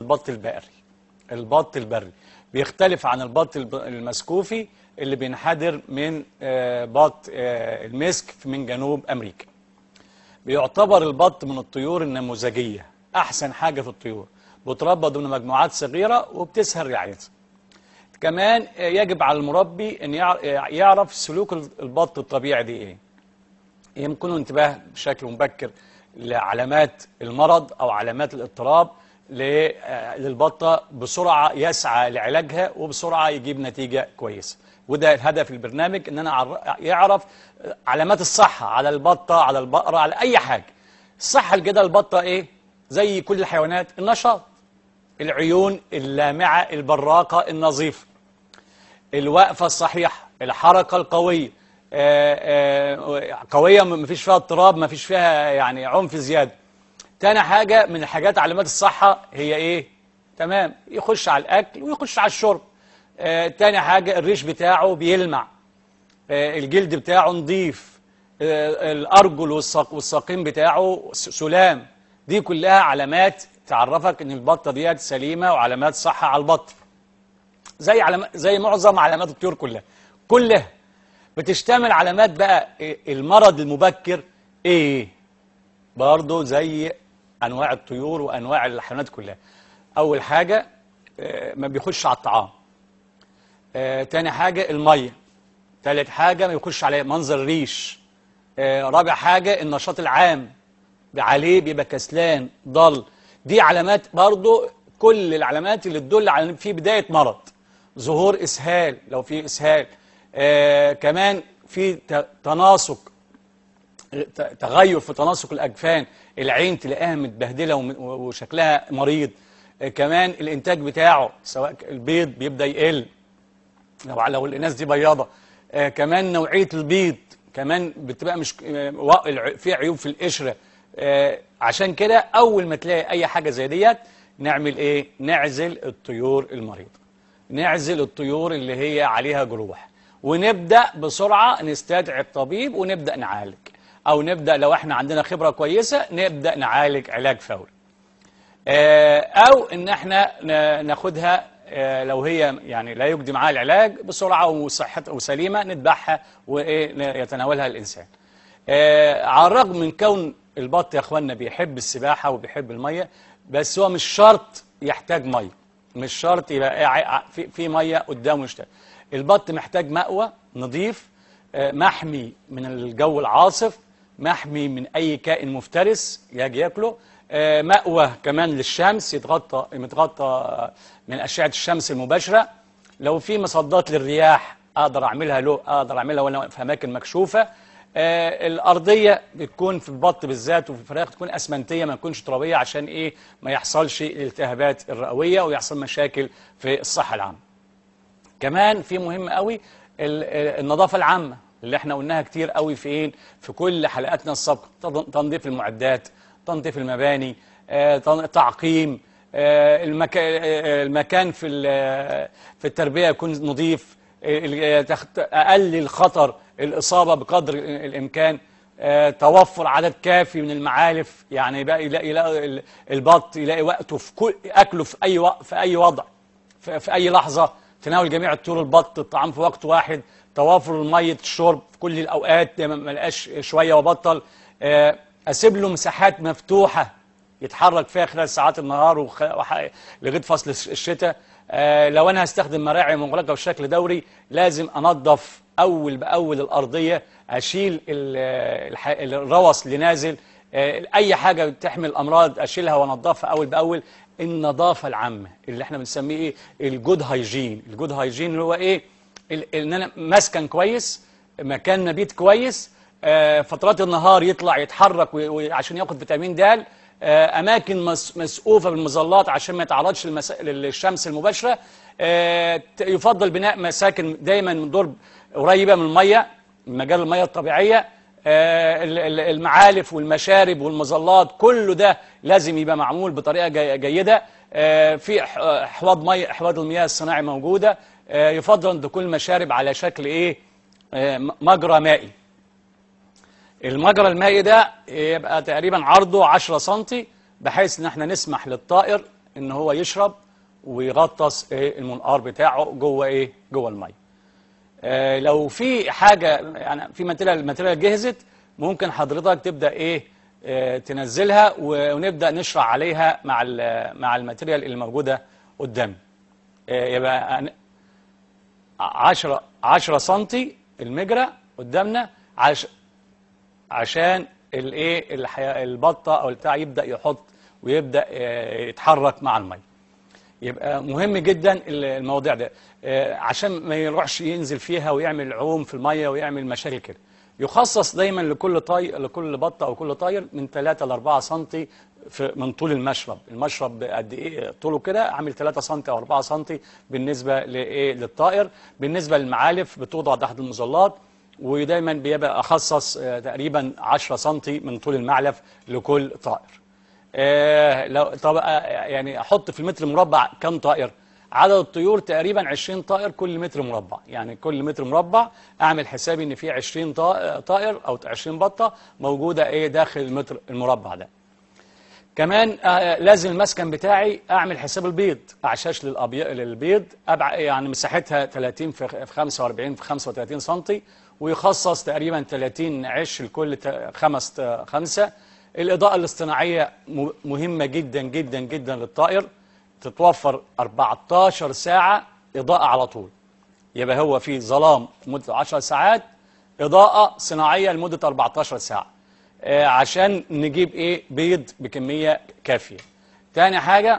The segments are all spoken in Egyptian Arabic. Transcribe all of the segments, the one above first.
البط البقري البط البري بيختلف عن البط الب- المسكوفي اللي بينحدر من آه، بط آه، المسك من جنوب امريكا بيعتبر البط من الطيور النموذجيه احسن حاجه في الطيور بتربى ضمن مجموعات صغيره وبتسهل رعايتها كمان آه، يجب على المربي ان يع- آه، يعرف سلوك البط الطبيعي دي ايه يمكنه انتباه بشكل مبكر لعلامات المرض او علامات الاضطراب ل- آه، للبطه بسرعه يسعى لعلاجها وبسرعه يجيب نتيجه كويسه وده الهدف البرنامج ان انا أعر- يعرف علامات الصحه على البطه على البقره على اي حاجه الصحه الجديده البطه ايه زي كل الحيوانات النشاط العيون اللامعه البراقه النظيفه الوقفة الصحيحة الحركة القوية آه، آه، قوية ما فيش فيها اضطراب ما فيش فيها يعني عنف زيادة تاني حاجة من الحاجات علامات الصحة هي ايه تمام يخش على الأكل ويخش على الشرب آه، تاني حاجة الريش بتاعه بيلمع آه، الجلد بتاعه نظيف آه، الأرجل والساق والساقين بتاعه س- سلام دي كلها علامات تعرفك ان البطة ديت سليمة وعلامات صحة على البط زي علم... زي معظم علامات الطيور كلها كلها بتشتمل علامات بقى إيه؟ المرض المبكر ايه برضه زي انواع الطيور وانواع الحيوانات كلها اول حاجه آه، ما بيخش على الطعام آه، تاني حاجه الميه تالت حاجه ما يخش عليه منظر الريش آه، رابع حاجه النشاط العام عليه بيبقى كسلان ضل دي علامات برضو كل العلامات اللي تدل على ان في بدايه مرض ظهور اسهال لو في اسهال آه كمان في ت- تناسق ت- تغير في تناسق الاجفان العين تلاقيها متبهدله وم- وشكلها مريض آه كمان الانتاج بتاعه سواء البيض بيبدا يقل لو لو الناس دي بياضه آه كمان نوعيه البيض كمان بتبقى مش آه وا- الع- في عيوب في القشره آه عشان كده اول ما تلاقي اي حاجه زي ديت نعمل ايه نعزل الطيور المريضه نعزل الطيور اللي هي عليها جروح ونبدا بسرعه نستدعي الطبيب ونبدا نعالج او نبدا لو احنا عندنا خبره كويسه نبدا نعالج علاج فوري آه، او ان احنا ن- ناخدها آه، لو هي يعني لا يجدي معاها العلاج بسرعه وصحه وسليمه نذبحها ويتناولها الانسان. آه، على الرغم من كون البط يا اخوانا بيحب السباحه وبيحب الميه بس هو مش شرط يحتاج ميه مش شرط يبقى ع- ع- في في ميه قدامه يشتغل. البط محتاج مأوى نظيف آه، محمي من الجو العاصف محمي من اي كائن مفترس يجي ياكله آه، مأوى كمان للشمس يتغطى متغطى من أشعة الشمس المباشرة لو في مصدات للرياح أقدر أعملها له أقدر أعملها وأنا في أماكن مكشوفة آه، الأرضية بتكون في البط بالذات وفي الفراخ تكون أسمنتية ما تكونش ترابية عشان إيه ما يحصلش الالتهابات الرئوية ويحصل مشاكل في الصحة العامة كمان في مهم قوي ال- ال- النظافه العامه اللي احنا قلناها كتير قوي في ايه في كل حلقاتنا السابقه تض- تنظيف المعدات تنظيف المباني آه، تن- تعقيم آه، المكا- آه، المكان في ال- في التربيه يكون نظيف آه، ال- تخت- اقلل خطر الاصابه بقدر ال- الامكان آه، توفر عدد كافي من المعالف يعني يبقى يلاقي يلاقي ال- البط يلاقي وقته في كل اكله في اي وق- في اي وضع في في اي لحظه تناول جميع الطيور البط الطعام في وقت واحد توافر ميه الشرب في كل الاوقات ما ما لقاش شويه وبطل آه، اسيب له مساحات مفتوحه يتحرك فيها خلال ساعات النهار وخ... وح... لغايه فصل الش- الشتاء آه، لو انا هستخدم مراعي مغلقه بشكل دوري لازم انظف اول باول الارضيه اشيل ال- الح... الروث اللي نازل آه، اي حاجه تحمل امراض اشيلها وانضفها اول باول النظافه العامه اللي احنا بنسميه ايه الجود هايجين الجود هايجين اللي هو ايه ال- ان انا مسكن كويس مكان مبيت كويس آه، فترات النهار يطلع يتحرك و- و- عشان ياخد فيتامين د آه، اماكن مس- مسقوفه بالمظلات عشان ما يتعرضش للمس... للشمس المباشره آه، ت- يفضل بناء مساكن دايما من دور قريبه من الميه من مجال الميه الطبيعيه آه، ال- ال- المعالف والمشارب والمظلات كله ده لازم يبقى معمول بطريقه جي- جيده آه، في ح- احواض ميه احواض المياه الصناعي موجوده آه، يفضل ان تكون المشارب على شكل ايه آه، م- مجرى مائي المجرى المائي ده يبقى تقريبا عرضه 10 سنتي بحيث ان احنا نسمح للطائر ان هو يشرب ويغطس إيه المنقار بتاعه جوه ايه جوه الميه آه، لو في حاجه يعني في ماتيريال الماتيريال جهزت ممكن حضرتك تبدا ايه آه، تنزلها و- ونبدا نشرع عليها مع ال- مع الماتيريال اللي موجوده قدامي آه، يبقى أنا- 10 10 سنتي المجرى قدامنا عش عشان الايه الحياة البطه او البتاع يبدا يحط ويبدا آه، يتحرك مع الميه يبقى مهم جدا المواضيع ده آه، عشان ما يروحش ينزل فيها ويعمل عوم في الميه ويعمل مشاكل كده يخصص دايما لكل طي لكل بطه او كل طاير من 3 ل 4 سم في من طول المشرب المشرب قد ايه طوله كده عامل 3 سم او 4 سم بالنسبه لايه للطائر بالنسبه للمعالف بتوضع تحت المظلات ودايما بيبقى اخصص آه، تقريبا 10 سم من طول المعلف لكل طائر آه، لو طب آه، يعني احط في المتر مربع كم طائر عدد الطيور تقريبا 20 طائر كل متر مربع يعني كل متر مربع اعمل حسابي ان في 20 طا- طائر او 20 بطه موجوده ايه داخل المتر المربع ده كمان آه، لازم المسكن بتاعي اعمل حساب البيض اعشاش للأبي- للبيض أبع يعني مساحتها 30 في في 45 في 35 سم ويخصص تقريبا 30 عش لكل ت- خمس خمسه الاضاءه الاصطناعيه م- مهمه جدا جدا جدا للطائر تتوفر 14 ساعه اضاءه على طول يبقى هو في ظلام لمده 10 ساعات اضاءه صناعيه لمده 14 ساعه آه، عشان نجيب ايه بيض بكميه كافيه تاني حاجه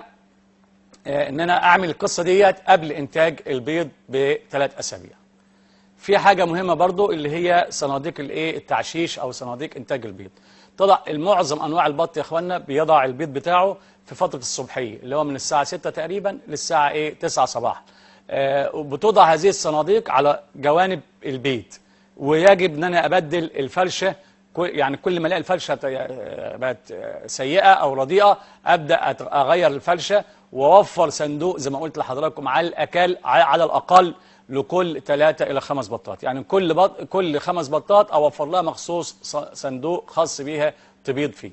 آه، ان انا اعمل القصه ديت قبل انتاج البيض بثلاث اسابيع في حاجه مهمه برضو اللي هي صناديق الايه التعشيش او صناديق انتاج البيض طبعا المعظم انواع البط يا اخوانا بيضع البيض بتاعه في فتره الصبحيه اللي هو من الساعه 6 تقريبا للساعه ايه 9 صباحا آه، وبتوضع هذه الصناديق على جوانب البيت ويجب ان انا ابدل الفرشه كل- يعني كل ما الاقي الفرشه ت- آه، بقت آه، سيئه او رديئه ابدا أت- اغير الفرشه واوفر صندوق زي ما قلت لحضراتكم على الاكل على الاقل لكل ثلاثة إلى خمس بطات يعني كل بط... كل خمس بطات أوفر لها مخصوص ص- صندوق خاص بيها تبيض فيه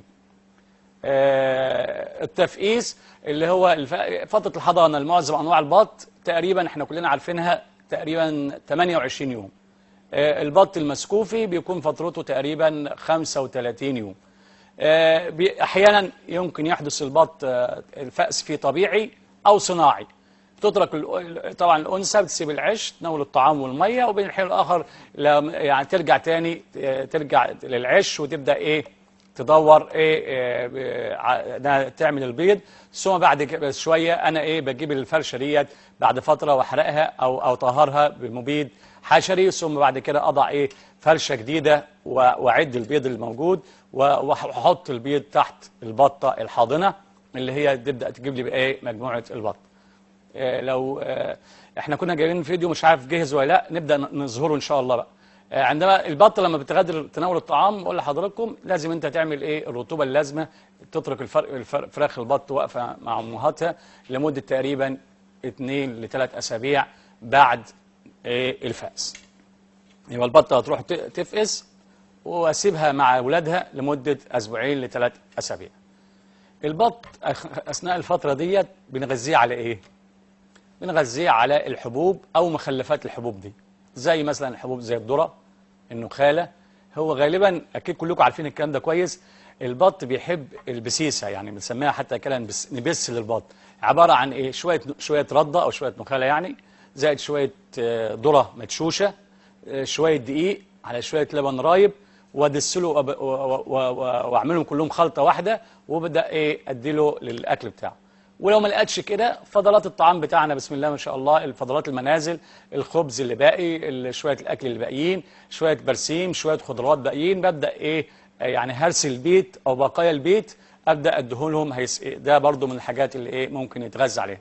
آه، التفقيس اللي هو الف... فترة الحضانة لمعظم أنواع البط تقريبا احنا كلنا عارفينها تقريبا 28 يوم آه، البط المسكوفي بيكون فترته تقريبا 35 يوم آه، بي- أحيانا يمكن يحدث البط آه، الفأس فيه طبيعي أو صناعي تترك الأ- طبعا الانثى بتسيب العش تناول الطعام والميه وبين الحين الاخر لم- يعني ترجع تاني آه، ترجع للعش وتبدا ايه تدور ايه آه، ب- ع- إنها تعمل البيض ثم بعد كده شويه انا ايه بجيب الفرشه ديت بعد فتره واحرقها او او طهرها بمبيد حشري ثم بعد كده اضع ايه فرشه جديده و- واعد البيض الموجود و- واحط البيض تحت البطه الحاضنه اللي هي تبدا تجيب لي ايه مجموعه البط آه، لو آه، احنا كنا جايبين فيديو مش عارف جاهز ولا لا نبدا ن- نظهره ان شاء الله بقى آه، عندما البط لما بتغادر تناول الطعام بقول لحضراتكم لازم انت تعمل ايه الرطوبه اللازمه تترك الفرق الفرق فراخ البط واقفه مع امهاتها لمده تقريبا اثنين لثلاث اسابيع بعد ايه الفأس يبقى البطه هتروح ت- تفقس واسيبها مع اولادها لمده اسبوعين لثلاث اسابيع البط أخ- اثناء الفتره ديت بنغذيه على ايه بنغذيه على الحبوب او مخلفات الحبوب دي زي مثلا الحبوب زي الذره النخاله هو غالبا اكيد كلكم عارفين الكلام ده كويس البط بيحب البسيسه يعني بنسميها حتى كده نبس, نبس للبط عباره عن ايه شويه شويه رده او شويه نخاله يعني زائد شويه آه، ذره مدشوشه آه، شويه دقيق على شويه لبن رايب وادسله وأب- و- و- و- واعملهم كلهم خلطه واحده وبدا ايه اديله للاكل بتاعه ولو ما لقتش كده فضلات الطعام بتاعنا بسم الله ما شاء الله الفضلات المنازل الخبز اللي باقي ال- شويه الاكل اللي باقيين شويه برسيم شويه خضروات باقيين ببدا ايه آه، يعني هرس البيت او بقايا البيت ابدا اديهولهم هيس... ده برضو من الحاجات اللي ايه ممكن يتغذى عليها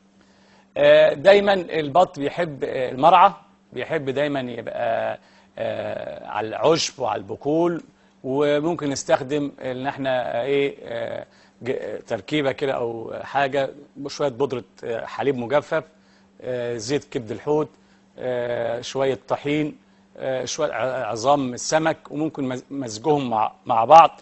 آه، دايما البط بيحب آه، المرعى بيحب دايما يبقى آه، على العشب وعلى البقول وممكن نستخدم ان احنا آه، ايه آه، ج- تركيبه كده او حاجه شويه بودره آه، حليب مجفف آه، زيت كبد الحوت آه، شويه طحين آه، شويه ع- عظام السمك وممكن مز- مزجهم مع مع بعض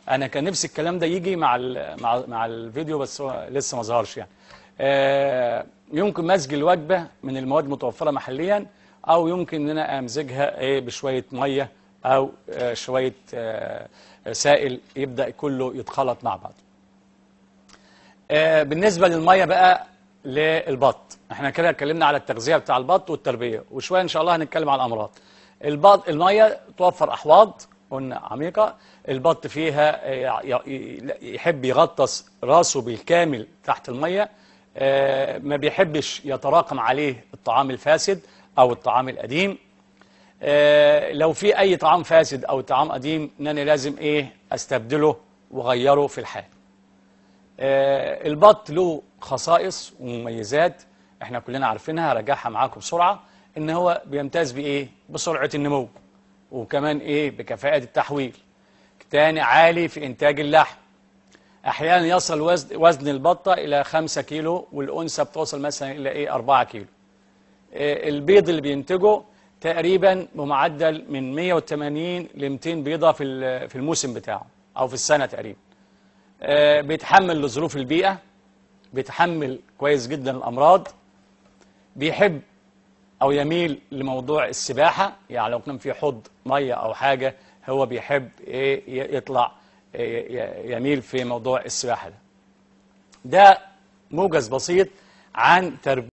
انا كان نفسي الكلام ده يجي مع ال مع مع الفيديو بس هو لسه ما ظهرش يعني آه، يمكن مزج الوجبه من المواد المتوفره محليا او يمكن ان انا امزجها ايه بشويه ميه او آه، شويه آه، سائل يبدا كله يتخلط مع بعض آه، بالنسبه للميه بقى للبط احنا كده اتكلمنا على التغذيه بتاع البط والتربيه وشويه ان شاء الله هنتكلم على الامراض البط الميه توفر احواض قلنا عميقه البط فيها آه، ي- ي- يحب يغطس راسه بالكامل تحت الميه آه، ما بيحبش يتراكم عليه الطعام الفاسد او الطعام القديم آه، لو في اي طعام فاسد او طعام قديم ان انا لازم ايه استبدله واغيره في الحال آه، البط له خصائص ومميزات احنا كلنا عارفينها هراجعها معاكم بسرعه ان هو بيمتاز بايه بسرعه النمو وكمان ايه بكفاءه التحويل تاني عالي في انتاج اللحم احيانا يصل وزن وزن البطه الى 5 كيلو والانثى بتوصل مثلا الى ايه 4 كيلو آه، البيض اللي بينتجه تقريبا بمعدل من 180 ل 200 بيضه في ال- في الموسم بتاعه او في السنه تقريبا آه، بيتحمل لظروف البيئة بيتحمل كويس جدا الأمراض بيحب أو يميل لموضوع السباحة يعني لو كان في حوض مية أو حاجة هو بيحب إيه ي- يطلع إيه ي- يميل في موضوع السباحة ده ده موجز بسيط عن تربية